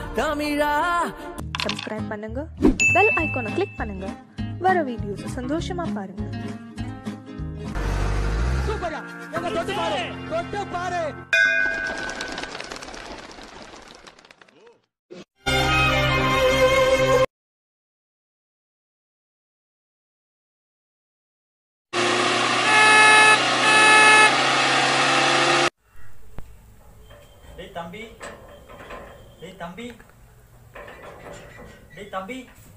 தமிழா சப்ஸ்கிரைப் பண்ணுங்க பெல் ஐகானை கிளிக் பண்ணுங்க வர வீடியோஸ் சந்தோஷமா பாருங்க சூப்பரா எங்க தொட்டு பாரு தொட்டு பாரு டேய் தம்பி டேய் தம்பி டேய் தம்பி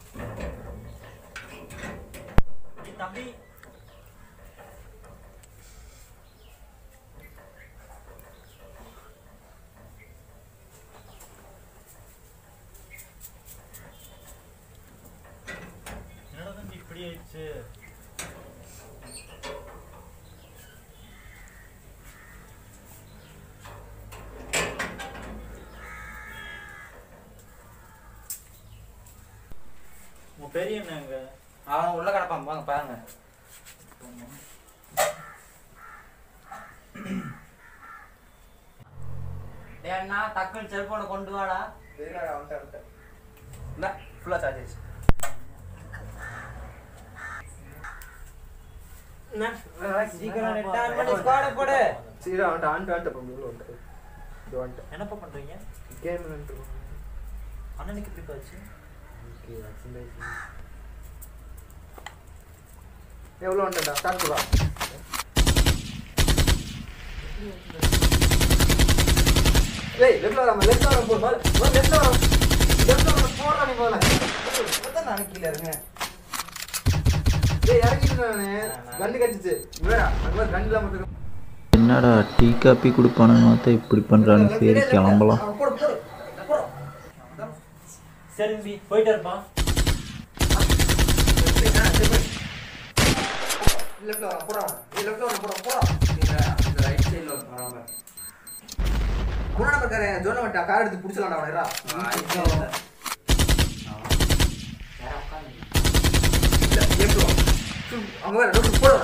டேய் தம்பி என்னடா தம்பி இப்படி ஆயிடுச்சு உன் பெரிய என்னங்க அவன் உள்ள கிடப்பான் வாங்க பாருங்க டேய் அண்ணா டக்குன்னு செல்போனை கொண்டு வாடா என்ன ஃபுல்லாக சார்ஜ் ஆயிடுச்சு சீக்கிரம் நெட் ஆன் பண்ணி ஸ்குவாட போடு சீரா வந்துட்டு ஆண்டு ஆண்டு இப்போ உள்ள வந்துட்டு இது வந்துட்டு என்னப்பா பண்றீங்க கேம் வந்துட்டு அண்ணனுக்கு எப்படி போச்சு ஓகே எவ்வளோ வந்துட்டா ஸ்டார்ட் பண்ணா ஏய் லெஃப்ட்ல வராம லெஃப்ட்ல வராம போ மேல லெஃப்ட்ல வராம லெஃப்ட்ல வராம போறா நீ போல அதான் நான் கீழ இருக்கேன் ஏய் இறங்கிட்டு நானு கண்டு கடிச்சிச்சு வேற அந்த மாதிரி கண்டுல மட்டும் என்னடா டீ காப்பி கொடுப்பானுன்னு பார்த்தா இப்படி பண்ணுறானு சரி கிளம்பலாம் அவன் போடு போடு போடு சரி தம்பி போயிட்டு இருப்பான் லெஃப்ட்ல வராம போடா ஏய் லெஃப்ட்ல வராம போடா போடா இந்த இந்த ரைட் சைடுல வராம குணா பக்காரே ஜோன வட்டா கார் எடுத்து புடிச்சலாம்டா அவனேரா இல்ல லெஃப்ட் வா சும், அங்க வேற லெஃப்ட் போடா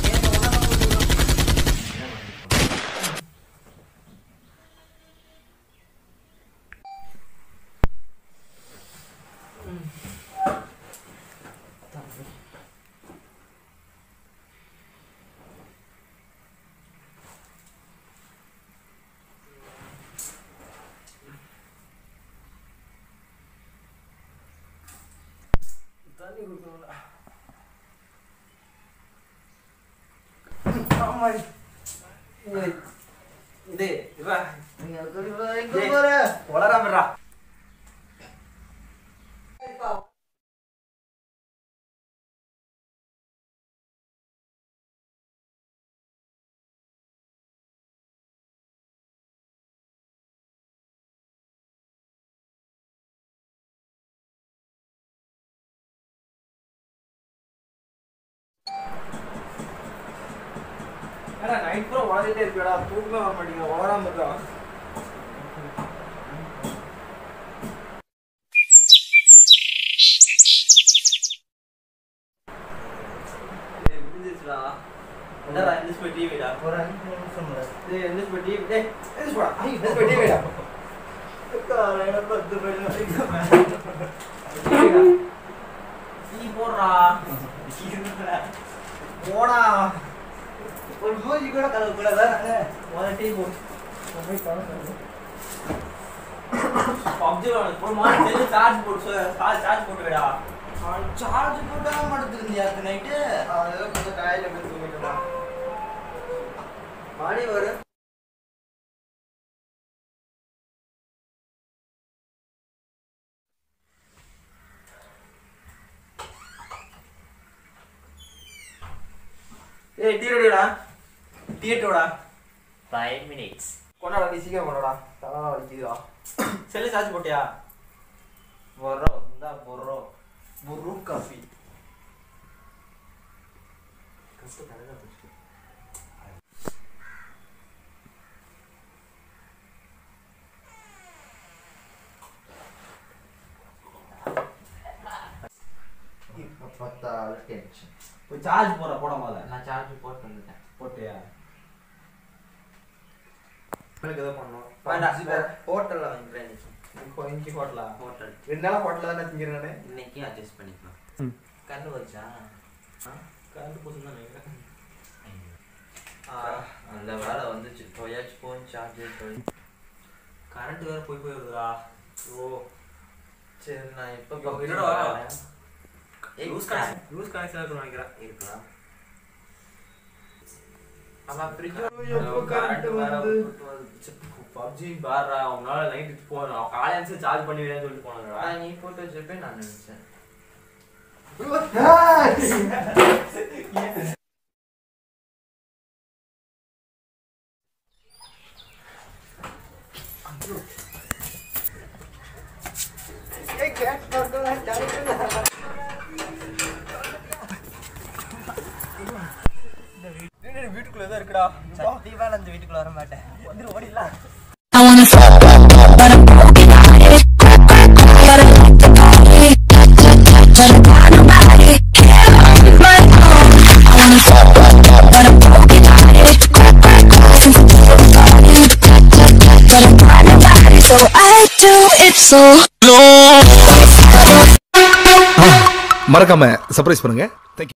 தண்ணி குடிக்கணும்டா ஆமா ஏய், டேய் இவா நீ அதுக்கு எங்க போற வளராமடா ஏடா நைட் பூரா உளறிட்டே இருப்பியடா தூக்கமே வர மாட்டேங்குது உளராம இருக்கா ஏய் முடிஞ்சிருச்சுடா என்னடா இங்கிலீஷ் போய் டிவிடா ஒரு அஞ்சு நிமிஷம் டேய் இங்கிலீஷ் போய் டிவி டேய் எது போடா ஐ எது போய் டிவிடா காலையில பத்து மணி வரைக்கும் டீ போடுறா போடா ஒரு மூஞ்சி கூட கலவு கூட வேற முதல்ல டீ போடு பப்ஜி ஒரு மாதிரி செல்லு சார்ஜ் போட்டு சார்ஜ் போட்டு விடா சார்ஜ் போட்டாம படுத்துருந்தியா நைட்டு அது கொஞ்சம் காயில போய் தூங்கிட்டுமா மணி வரும் ஏய் டீ ரெடிடா டீ எடுத்துடா ஃபைவ் மினிட்ஸ் கொண்டாடா நீ சீக்கிரம் கொண்டாடா தலை வலிக்குதுடா செல்லு சார்ஜ் போட்டியா பொறோ இந்தா பொறோ புரு காஃபி பத்தாள் டென்ஷன் போய் சார்ஜ் போடுற போட முதல்ல நான் சார்ஜ் போட்டு வந்துட்டேன் போட்டியா எனக்கு எதை பண்ணணும் வேண்டாம் ஹோட்டல்ல வாங்கிக்கிறேன் இன்னைக்கு இன்னைக்கு ஹோட்டலா ஹோட்டல் ரெண்டு நாளா ஹோட்டல்ல தானே திங்கிறேன் நானு இன்னைக்கு அட்ஜஸ்ட் பண்ணிக்கலாம் கண்ணு வச்சா கரண்ட் போச்சு தான் நினைக்கிறேன் அந்த வேலை வந்துச்சு போயாச்சு போன் சார்ஜர் போய் கரண்ட் வேற போய் போய் வருதுடா ஓ சரி நான் இப்போ இப்போ என்னடா? லூஸ் கனெக்ஷன் லூஸ் கனெக்ஷன் இருக்குன்னு நினைக்கிறேன் இருக்கலாம் அவன் ஃப்ரிட்ஜ் எப்போ current வந்து? பப்ஜி பாரா உன்னால நைட்டு போனோம் காலையில சார்ஜ் பண்ணி வேணும்னு சொல்லிட்டு போனாங்கடா நீ போட்டு வச்சிருப்பேன் நான் நினைச்சேன் வீட்டுக்குள்ள தான் இருக்குடா சத்தியமா நான் இந்த வீட்டுக்குள்ள வர மாட்டேன் வந்து ஓடிடலாம் I wanna fuck, but I'm broken hearted. But I like the party. But I got nobody here on my own. I wanna fuck, but I'm broken hearted. Since I do the party. But I got nobody, so I do it so மறக்காம surprise பண்ணுங்க